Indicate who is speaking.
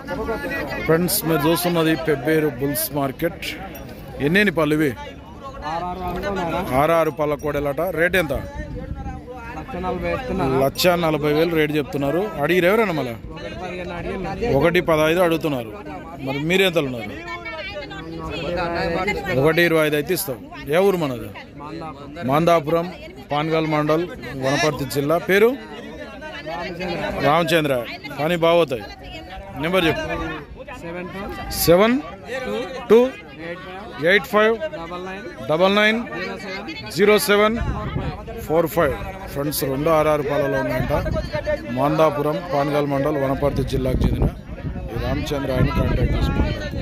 Speaker 1: friends మీరు చూస్తున్నది Pebbair bulls market ఎన్నెన్ని పళ్ళు ఇవి
Speaker 2: ఆర్ఆర్ అనుకున్నారా
Speaker 1: ఆరు పళ్ళ కోడెలట రేట్ ఎంత
Speaker 2: లక్ష నలభై ఎత్తున్నారు
Speaker 1: లక్ష నలభై వేలు రేట్ చెప్తున్నారు అడిగిరు ఎవరైనా మళ్ళీ
Speaker 2: ఒకటి పదిహేను అడిగి
Speaker 1: ఒకటి పదహైదు అడుగుతున్నారు మరి మీరు ఎంతలు ఉన్నారు ఒకటి ఇరవై ఐదు అయితే ఇస్తాం ఏ ఊరు మనది మాందాపురం పాన్గల్ మండల్ వనపర్తి జిల్లా పేరు రామచంద్ర కానీ బాగోతాయి నెంబర్ చెప్పు
Speaker 2: seven two
Speaker 1: seven
Speaker 2: two
Speaker 1: two
Speaker 2: eight five
Speaker 1: eight five
Speaker 2: double nine
Speaker 1: double nine
Speaker 2: zero seven
Speaker 1: zero seven four five friends రెండు ఆర్ఆర్ పాలలో ఉన్నాయంట మాందాపురం పాన్గల్ మండల్ వనపర్తి జిల్లాకు చెందిన ఈ రామచంద్ర ఆయన కాంటాక్ట్ చేసుకోండి